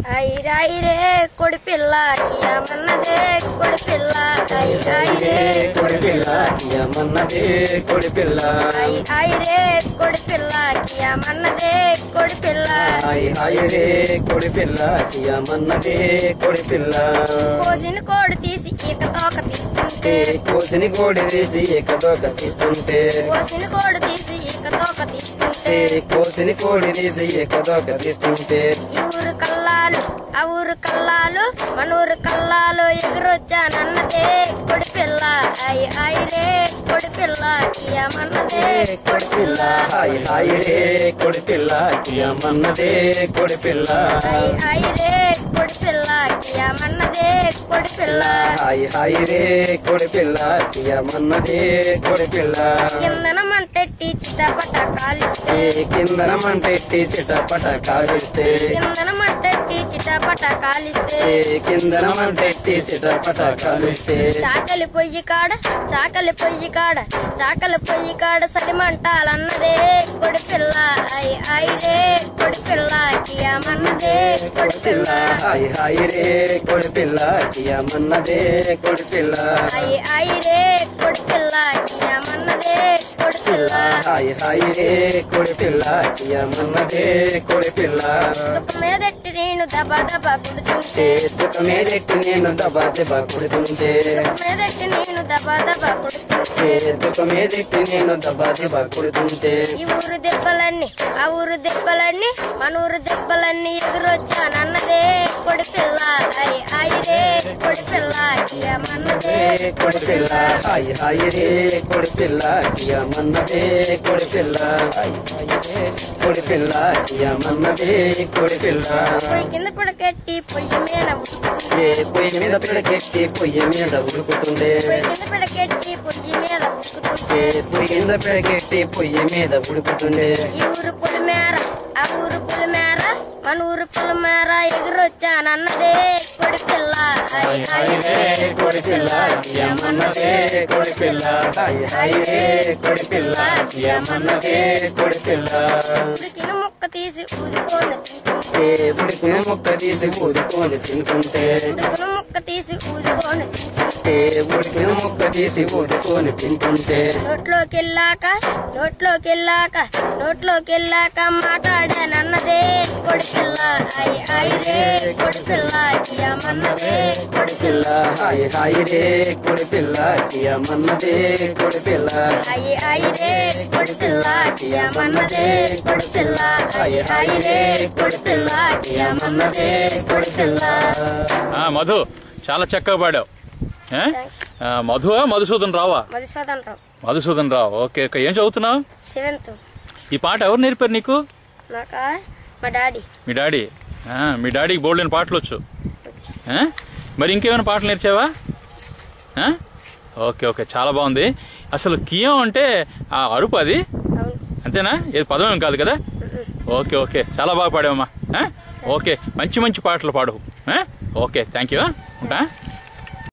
ఐరాయిరే కొడి పిల్ల కియమన్నదే కొడి పిల్ల ఐరాయిరే కొడి పిల్ల కియమన్నదే కొడి పిల్ల ఐ ఐరే కొడి పిల్ల కియమన్నదే కొడి పిల్ల హాయ్ హాయ్ రే కొడి పిల్ల కియమన్నదే కొడి పిల్ల కోసిన కోడి తీసి ఈక తోక తీస్తుంటే కోసిని కోడి తీసి ఎక్కడోక తీస్తుంటే కోసిన కోడి తీసి ఈక తోక తీస్తుంటే కోసిని కోడి తీసి ఎక్కడోక తీస్తుంటే ఈ ఊరు కల్లాలు ఆ ఊరు కల్లాలు మన ఊరు కల్లాలు ఎగురొచ్చానన్నదే కొడి పిల్ల ఐ ఐరే కొడి పిల్ల కియమన్నదే కొడి పిల్ల హాయ్ హాయ్ రే కొడి పిల్ల కియమన్నదే కొడి పిల్ల ఐ ఐరే కొడి పిల్ల కియమన్నదే కొడి పిల్ల హాయ్ హాయ్ రే కొడి పిల్ల కియమన్నదే కొడి పిల్ల కిందనమంటెట్టి చిటపట కాలిస్తే కిందనమంటెట్టి చిటపట కాలిస్తే కిందనమంటెట్టి చిటపట కాలిస్తే కిందనమంటెట్టి చిటపట కాలిస్తే చాకలి పొయ్యి కాడ చాకలి పొయ్యి కాడ చాకలి పొయ్యి కాడ సలిమంటాలన్నదే కొడి పిల్ల ఐ ఐరే కొడి పిల్ల కియమన్నదే కొడి పిల్ల హాయ్ హాయ్ రే కొడి పిల్ల కియమన్నదే కొడి పిల్ల ఐ ఐరే కొడి పిల్ల కియమన్నదే కొడి పిల్ల హాయ్ హాయ్ రే కొడి పిల్ల కియమన్నదే కొడి పిల్ల తుప్పు మీదెట్టి నేను దబా దబా కుడుతుంటే తుక మీదెక్కి నేను దబా దెబ్బ కొడుతుంటే తుప్పు మీదెట్టి నేను దబా దబా కుడుతుంటే తుక మీదెక్కి నేను దబా దెబ్బ కొడుతుంటే ఈ ఊరు దెబ్బలన్నీ ఆ ఊరు దెబ్బలన్నీ మన ఊరు దెబ్బలన్నీ ఎదురొచ్చానన్నదే కొడి పిల్ల ఐ ఐరే కొడి పిల్ల కియమన్నదే కొడి పిల్ల హాయ్ హాయ్ రే కొడి పిల్ల కియమన్నదే కొడి పిల్ల హాయ్ హాయ్ రే కొడి పిల్ల కియమన్నదే కొడి పిల్ల పొయ్యి కింద పడకెట్టి పొయ్యి మీద ఉడుకుతుంటే ఏ పొయ్యి మీద పిడకెట్టి పొయ్యి మీద ఉడుకుతుండే పొయ్యి కింద పడకెట్టి పొయ్యి మీద ఉడుకుతుంటే ఏ పొయ్యి కింద పిడకెట్టి పొయ్యి మీద ఉడుకుతుండే ఈ ఊరు పులిమేర ఆ ఊరు పులిమేర మన ఊరు పులిమేర ఎగురొచ్చానన్నదే కొడి పిల్ల ఐ హాయ్ రే ఐరే కొడి పిల్ల కియమన్నదే కొడి పిల్ల హాయ్ హాయ్ రే కొడి పిల్ల కియమన్నదే కొడి పిల్ల ఉడికిన ముక్క తీసి ఊదుకొని తింటుంటే ఏ ఉడికిన ముక్క తీసి ఊదుకొని తింటుంటే ఉడికిన ముక్క తీసి ఊదుకొని తింటుంటే ఏ ఉడికిన ముక్క తీసి ఊదుకొని తింటుంటే నోట్లోకి వెళ్ళాక నోట్లోకి వెళ్ళాక నోట్లోకి వెళ్ళాక మాట్లాడానన్నదే కొడి పిల్ల ఐ ఐరే కొడి పిల్ల కియమన్నదే కొడి పిల్ల హాయ్ హాయ్ రే కొడి పిల్ల కియమన్నదే కొడి పిల్ల ఐ ఐరే కొడి పిల్ల కియమన్నదే కొడి పిల్ల ఐ ఐరే కొడి పిల్ల కియమన్నదే కొడి పిల్ల ఆ, మధు చాలా చక్కగా పాడావు ఏ? ఆ, మధువా మధుసూదన్ రావా మధుసూదన్ రావు మధుసూదన్ రావు ఓకే ఓకే ఏం చదువుతున్నావు సెవెంత్ ఈ పాట ఎవరు నేర్పారు నీకు నాక మా డాడీ మీ డాడీ ఆ, మీ డాడీకి బోల్డెన్ పాటలు వచ్చు ఆ? మరి ఇంకేమైనా పాటలు నేర్చావా ఆ? ఓకే ఓకే చాలా బాగుంది అసలు కియం అంటే ఆ అరుపు అది అవును అంతేనా ఏది పదం ఏం కాదు కదా ఓకే ఓకే చాలా బాగా పాడావమ్మా ఆ? ఓకే మంచి మంచి పాటలు పాడు ఆ? ఓకే థ్యాంక్ యూ ఉంటా